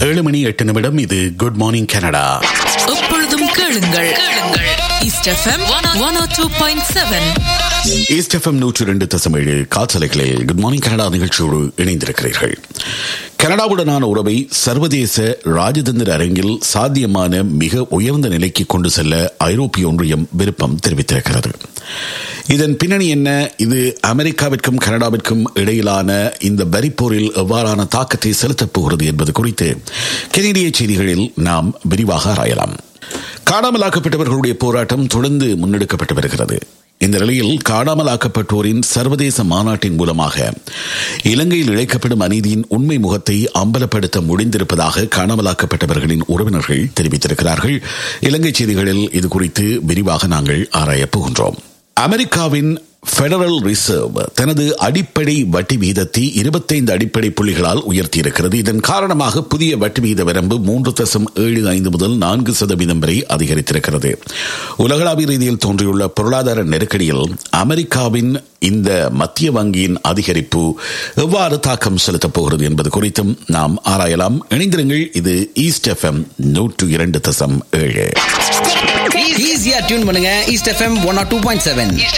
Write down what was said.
ஏழு மணி எட்டு நிமிடம் இது குட் மார்னிங் கனடா எப்பொழுதும் கேளுங்கள் கேளுங்கள் east FM one O two point seven east FM நூற்றி ரெண்டு தசமேழு காற்றலைகளில் குட் மார்னிங் கனடா நிகழ்ச்சியோடு இணைந்திருக்கிறீர்கள் கனடாவுடனான உறவை சர்வதேச ராஜதந்திர அரங்கில் சாத்தியமான மிக உயர்ந்த நிலைக்கு கொண்டு செல்ல ஐரோப்பிய ஒன்றியம் விருப்பம் தெரிவித்திருக்கிறது இதன் பின்னணி என்ன இது அமெரிக்காவிற்கும் கனடாவிற்கும் இடையிலான இந்த வரிப்போரில் எவ்வாறான தாக்கத்தை செலுத்தப் போகிறது என்பது குறித்து கெனடிய செய்திகளில் நாம் விரிவாக ஆராயலாம் காணாமலாக்கப்பட்டவர்களுடைய போராட்டம் தொடர்ந்து முன்னெடுக்கப்பட்டு வருகிறது இந்த நிலையில் காணாமலாக்கப்பட்டோரின் சர்வதேச மாநாட்டின் மூலமாக இலங்கையில் இழைக்கப்படும் அநீதியின் உண்மை முகத்தை அம்பலப்படுத்த முடிந்திருப்பதாக காணாமலாக்கப்பட்டவர்களின் உறவினர்கள் தெரிவித்திருக்கிறார்கள் இலங்கை செய்திகளில் இது குறித்து விரிவாக நாங்கள் ஆராயப் போகின்றோம் அமெரிக்காவின் பெடரல் ரிசர்வ் தனது அடிப்படை வட்டி விகிதத்தை இருபத்தைந்து அடிப்படை புள்ளிகளால் உயர்த்தியிருக்கிறது இதன் காரணமாக புதிய வட்டி விகித வரம்பு மூன்று தசம் ஏழு ஐந்து முதல் நான்கு சதவீதம் வரை அதிகரித்திருக்கிறது உலகளாவிய ரீதியில் தோன்றியுள்ள பொருளாதார நெருக்கடியில் அமெரிக்காவின் இந்த மத்திய வங்கியின் அதிகரிப்பு எவ்வாறு தாக்கம் செலுத்தப் போகிறது என்பது குறித்தும் நாம் ஆராயலாம் இணைந்திருங்கள் இது ஈஸ்ட் எஃப்எம் நூற்று இரண்டு தசம் ஏழு ஈஸியா டியூன் பண்ணுங்க east FM one or two point seven